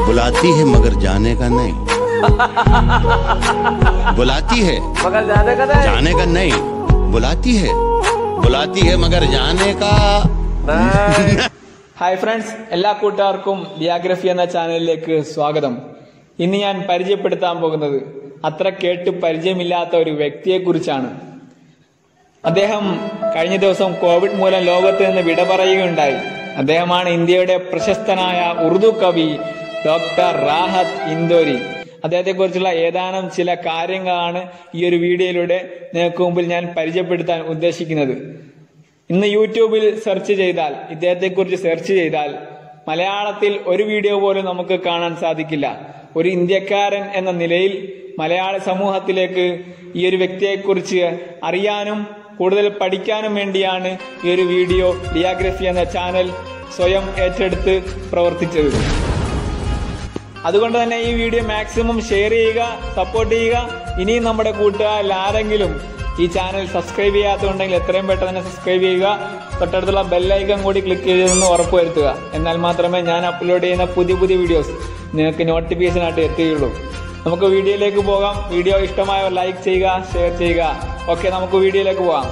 बुलाती है मगर जाने का नहीं बुलाती है मगर जाने का नहीं जाने का नहीं बुलाती है बुलाती है मगर जाने का ഹായ് ഫ്രണ്ട്സ് എല്ലാ കൂട്ടുകാർക്കും ഡിയാഗ്രഫി എന്ന ചാനലിലേക്ക് സ്വാഗതം ഇന്ന് ഞാൻ പരിചയപ്പെടുത്താൻ പോകുന്നത് അത്ര കേട്ട് പരിചയമില്ലാത്ത ഒരു വ്യക്തിയെക്കുറിച്ചാണ് അദ്ദേഹം കഴിഞ്ഞ ദിവസം കോവിഡ് മൂലം ലോകത്ത് നിന്ന് വിട പറയുകയുണ്ടായി അദ്ദേഹമാണ് ഇന്ത്യയുടെ പ്രശസ്തനായ ഉറുദു കവി ഡോക്ടർ റാഹത്ത് ഇന്ദോരി അദ്ദേഹത്തെക്കുറിച്ചുള്ള ഏതാനും ചില കാര്യങ്ങളാണ് ഈ ഒരു വീഡിയോയിലൂടെ നിങ്ങൾക്ക് മുമ്പിൽ ഞാൻ പരിചയപ്പെടുത്താൻ ഉദ്ദേശിക്കുന്നത് ഇന്ന് യൂട്യൂബിൽ സെർച്ച് ചെയ്താൽ ഇദ്ദേഹത്തെക്കുറിച്ച് സെർച്ച് ചെയ്താൽ മലയാളത്തിൽ ഒരു വീഡിയോ പോലും നമുക്ക് കാണാൻ സാധിക്കില്ല ഒരു ഇന്ത്യക്കാരൻ എന്ന നിലയിൽ മലയാള സമൂഹത്തിലേക്ക് ഈ ഒരു വ്യക്തിയെക്കുറിച്ച് അറിയാനും കൂടുതൽ പഠിക്കാനും വേണ്ടിയാണ് ഈ ഒരു വീഡിയോ ഡിയാഗ്രഫി എന്ന ചാനൽ സ്വയം ഏറ്റെടുത്ത് പ്രവർത്തിച്ചത് അതുകൊണ്ട് തന്നെ ഈ വീഡിയോ മാക്സിമം ഷെയർ ചെയ്യുക സപ്പോർട്ട് ചെയ്യുക ഇനിയും നമ്മുടെ കൂട്ടുകാരിൽ ആരെങ്കിലും ഈ ചാനൽ സബ്സ്ക്രൈബ് ചെയ്യാത്തതുണ്ടെങ്കിൽ എത്രയും പെട്ടെന്ന് തന്നെ സബ്സ്ക്രൈബ് ചെയ്യുക തൊട്ടടുത്തുള്ള ബെല്ലൈക്കൺ കൂടി ക്ലിക്ക് ചെയ്തെന്ന് ഉറപ്പുവരുത്തുക എന്നാൽ മാത്രമേ ഞാൻ അപ്ലോഡ് ചെയ്യുന്ന പുതിയ പുതിയ വീഡിയോസ് നിങ്ങൾക്ക് നോട്ടിഫിക്കേഷൻ ആയിട്ട് എത്തുകയുള്ളൂ നമുക്ക് വീഡിയോയിലേക്ക് പോകാം വീഡിയോ ഇഷ്ടമായവർ ലൈക്ക് ചെയ്യുക ഷെയർ ചെയ്യുക ഓക്കെ നമുക്ക് വീഡിയോയിലേക്ക് പോകാം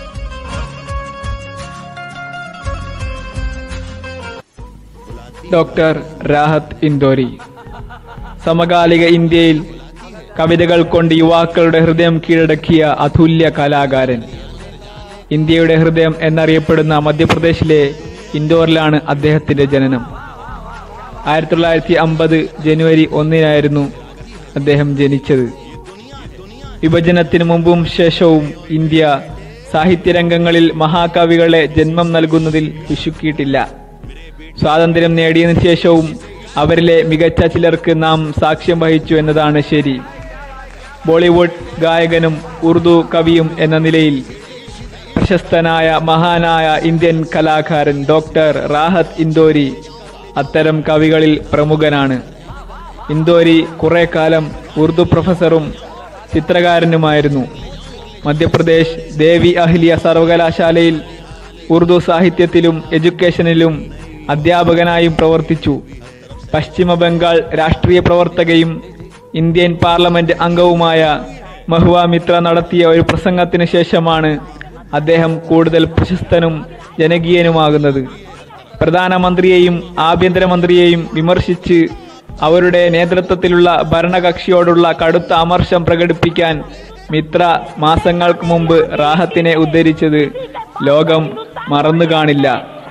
ഡോക്ടർ രാഹത്ത് ഇന്ദോരി സമകാലിക ഇന്ത്യയിൽ കവിതകൾ കൊണ്ട് യുവാക്കളുടെ ഹൃദയം കീഴടക്കിയ അതുല്യ കലാകാരൻ ഇന്ത്യയുടെ ഹൃദയം എന്നറിയപ്പെടുന്ന മധ്യപ്രദേശിലെ ഇൻഡോറിലാണ് അദ്ദേഹത്തിന്റെ ജനനം ആയിരത്തി തൊള്ളായിരത്തി അമ്പത് ജനുവരി ഒന്നിനായിരുന്നു അദ്ദേഹം ജനിച്ചത് വിഭജനത്തിന് മുമ്പും ശേഷവും ഇന്ത്യ സാഹിത്യരംഗങ്ങളിൽ മഹാകവികളെ ജന്മം നൽകുന്നതിൽ വിശുക്കിയിട്ടില്ല സ്വാതന്ത്ര്യം നേടിയതിനു ശേഷവും അവരിലെ മികച്ച ചിലർക്ക് നാം സാക്ഷ്യം വഹിച്ചു എന്നതാണ് ശരി ബോളിവുഡ് ഗായകനും ഉറുദു കവിയും എന്ന നിലയിൽ പ്രശസ്തനായ മഹാനായ ഇന്ത്യൻ കലാകാരൻ ഡോക്ടർ റാഹത്ത് ഇന്ദോരി അത്തരം കവികളിൽ പ്രമുഖനാണ് ഇന്ദോരി കുറെ കാലം ഉറുദു പ്രൊഫസറും ചിത്രകാരനുമായിരുന്നു മധ്യപ്രദേശ് ദേവി അഹ്ലിയ സർവകലാശാലയിൽ ഉറുദു സാഹിത്യത്തിലും എഡ്യൂക്കേഷനിലും അധ്യാപകനായും പ്രവർത്തിച്ചു പശ്ചിമ ബംഗാൾ രാഷ്ട്രീയ പ്രവർത്തകയും ഇന്ത്യൻ പാർലമെന്റ് അംഗവുമായ മഹുവ മിത്ര നടത്തിയ ഒരു പ്രസംഗത്തിന് ശേഷമാണ് അദ്ദേഹം കൂടുതൽ പ്രശസ്തനും ജനകീയനുമാകുന്നത് പ്രധാനമന്ത്രിയെയും ആഭ്യന്തരമന്ത്രിയെയും വിമർശിച്ച് അവരുടെ നേതൃത്വത്തിലുള്ള ഭരണകക്ഷിയോടുള്ള കടുത്ത അമർഷം പ്രകടിപ്പിക്കാൻ മിത്ര മാസങ്ങൾക്ക് മുമ്പ് റാഹത്തിനെ ഉദ്ധരിച്ചത് ലോകം മറന്നു കാണില്ല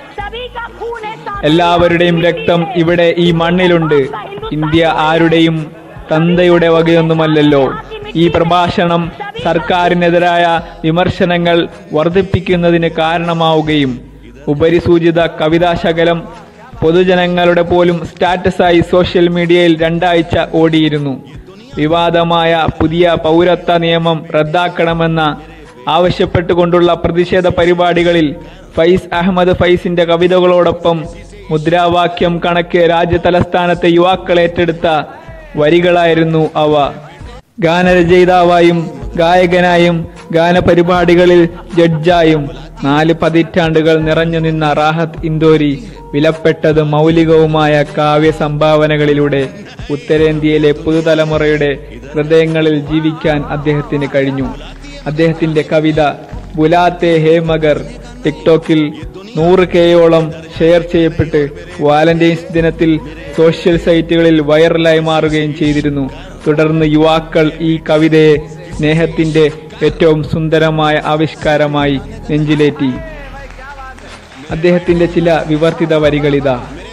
എല്ലാവരുടെയും രക്തം ഇവിടെ ഈ മണ്ണിലുണ്ട് ഇന്ത്യ ആരുടെയും തന്തയുടെ വകയൊന്നുമല്ലല്ലോ ഈ പ്രഭാഷണം സർക്കാരിനെതിരായ വിമർശനങ്ങൾ വർദ്ധിപ്പിക്കുന്നതിന് കാരണമാവുകയും ഉപരിസൂചിത കവിതാശകലം പൊതുജനങ്ങളുടെ പോലും സ്റ്റാറ്റസായി സോഷ്യൽ മീഡിയയിൽ രണ്ടാഴ്ച ഓടിയിരുന്നു വിവാദമായ പുതിയ പൗരത്വ നിയമം റദ്ദാക്കണമെന്ന ആവശ്യപ്പെട്ടുകൊണ്ടുള്ള പ്രതിഷേധ പരിപാടികളിൽ ഫൈസ് അഹമ്മദ് ഫൈസിന്റെ കവിതകളോടൊപ്പം മുദ്രാവാക്യം കണക്ക് രാജ്യതലസ്ഥാനത്തെ യുവാക്കൾ ഏറ്റെടുത്ത വരികളായിരുന്നു അവ ഗാനരചയിതാവായും ഗായകനായും ഗാനപരിപാടികളിൽ ജഡ്ജായും നാല് പതിറ്റാണ്ടുകൾ നിറഞ്ഞു നിന്ന റാഹത്ത് ഇന്ദോരി വിലപ്പെട്ടത് മൗലികവുമായ കാവ്യ സംഭാവനകളിലൂടെ ഉത്തരേന്ത്യയിലെ പുതുതലമുറയുടെ ഹൃദയങ്ങളിൽ ജീവിക്കാൻ അദ്ദേഹത്തിന് കഴിഞ്ഞു അദ്ദേഹത്തിന്റെ കവിത ബുലാത്തെ ഹേ മഗർ ടിക്ടോക്കിൽ നൂറ് കെയോളം ഷെയർ ചെയ്യപ്പെട്ട് വാലന്റൈൻസ് ദിനത്തിൽ സോഷ്യൽ സൈറ്റുകളിൽ വൈറലായി മാറുകയും ചെയ്തിരുന്നു തുടർന്ന് യുവാക്കൾ ഈ കവിതയെ സ്നേഹത്തിന്റെ ഏറ്റവും സുന്ദരമായ ആവിഷ്കാരമായി നെഞ്ചിലേറ്റി അദ്ദേഹത്തിന്റെ ചില വിവർത്തിത വരികളിതാ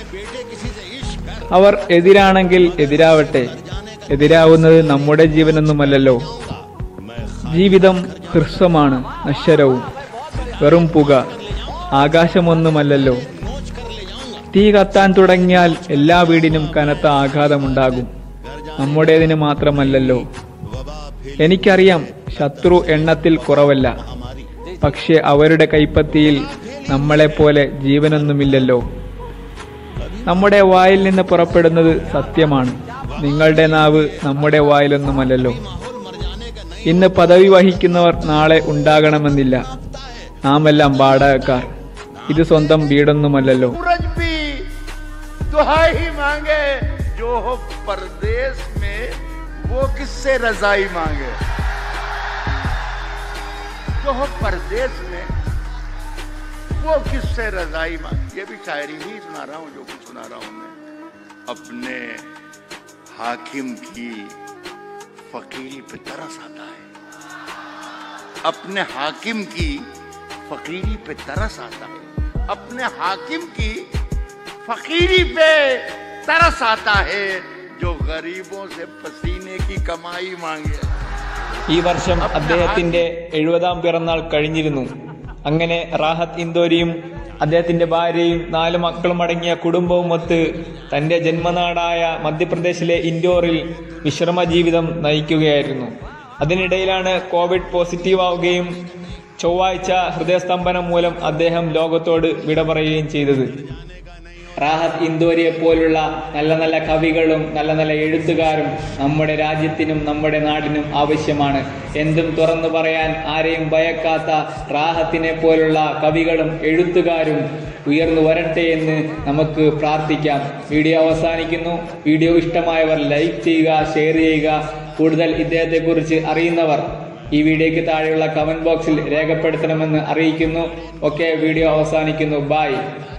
അവർ എതിരാണെങ്കിൽ എതിരാവട്ടെ എതിരാവുന്നത് നമ്മുടെ ജീവനൊന്നുമല്ലല്ലോ ജീവിതം ഹ്രസ്വമാണ് നശ്വരവും വെറും പുക ആകാശമൊന്നുമല്ലല്ലോ തീ കത്താൻ തുടങ്ങിയാൽ എല്ലാ വീടിനും കനത്ത ആഘാതമുണ്ടാകും നമ്മുടേതിന് മാത്രമല്ലല്ലോ എനിക്കറിയാം ശത്രു എണ്ണത്തിൽ കുറവല്ല പക്ഷെ അവരുടെ കൈപ്പത്തിയിൽ നമ്മളെപ്പോലെ ജീവനൊന്നുമില്ലല്ലോ നമ്മുടെ വായിൽ നിന്ന് പുറപ്പെടുന്നത് സത്യമാണ് നിങ്ങളുടെ നാവ് നമ്മുടെ വായിലൊന്നുമല്ലല്ലോ ഇന്ന് പദവി വഹിക്കുന്നവർ നാളെ ഉണ്ടാകണമെന്നില്ല നാമെല്ലാം വാടകക്കാർ ഇത് സ്വന്തം വീടൊന്നുമല്ലല്ലോ सूरज भी दुहाई मांगे जो हो परदेश में वो किससे रजाई मांगे जो हो परदेश में वो किससे रजाई मांगे ये भी शायरी ही सुना रहा हूं जो कुछ सुना रहा हूं मैं अपने हाकिम की फकीरी पे तरस आता है अपने हाकिम की फकीरी पे तरस आता है अपने हाकिम की फकीरी पे तरस आता है जो गरीबों से पसीने की कमाई मांगे ഈ വർഷം അദ്ദേഹത്തിന്റെ എഴുപതാം പിറന്നാൾ കഴിഞ്ഞിരുന്നു അങ്ങനെ റാഹത്ത് ഇന്ദോരിയും അദ്ദേഹത്തിന്റെ ഭാര്യയും നാല് മക്കളും അടങ്ങിയ കുടുംബവും ഒത്ത് തന്റെ ജന്മനാടായ മധ്യപ്രദേശിലെ ഇൻഡോറിൽ വിശ്രമ ജീവിതം നയിക്കുകയായിരുന്നു അതിനിടയിലാണ് കോവിഡ് പോസിറ്റീവ് ആവുകയും ചൊവ്വാഴ്ച ഹൃദയസ്തംഭനം മൂലം അദ്ദേഹം ലോകത്തോട് വിട പറയുകയും ചെയ്തത് റാഹത്ത് ഇന്ദോരിയെ പോലുള്ള നല്ല നല്ല കവികളും നല്ല നല്ല എഴുത്തുകാരും നമ്മുടെ രാജ്യത്തിനും നമ്മുടെ നാടിനും ആവശ്യമാണ് എന്തും തുറന്നു പറയാൻ ആരെയും ഭയക്കാത്ത റാഹത്തിനെ പോലുള്ള കവികളും എഴുത്തുകാരും ഉയർന്നു വരട്ടെ എന്ന് നമുക്ക് പ്രാർത്ഥിക്കാം വീഡിയോ അവസാനിക്കുന്നു വീഡിയോ ഇഷ്ടമായവർ ലൈക്ക് ചെയ്യുക ഷെയർ ചെയ്യുക കൂടുതൽ ഇദ്ദേഹത്തെക്കുറിച്ച് അറിയുന്നവർ ഈ വീഡിയോയ്ക്ക് താഴെയുള്ള കമന്റ് ബോക്സിൽ രേഖപ്പെടുത്തണമെന്ന് അറിയിക്കുന്നു ഓക്കെ വീഡിയോ അവസാനിക്കുന്നു ബൈ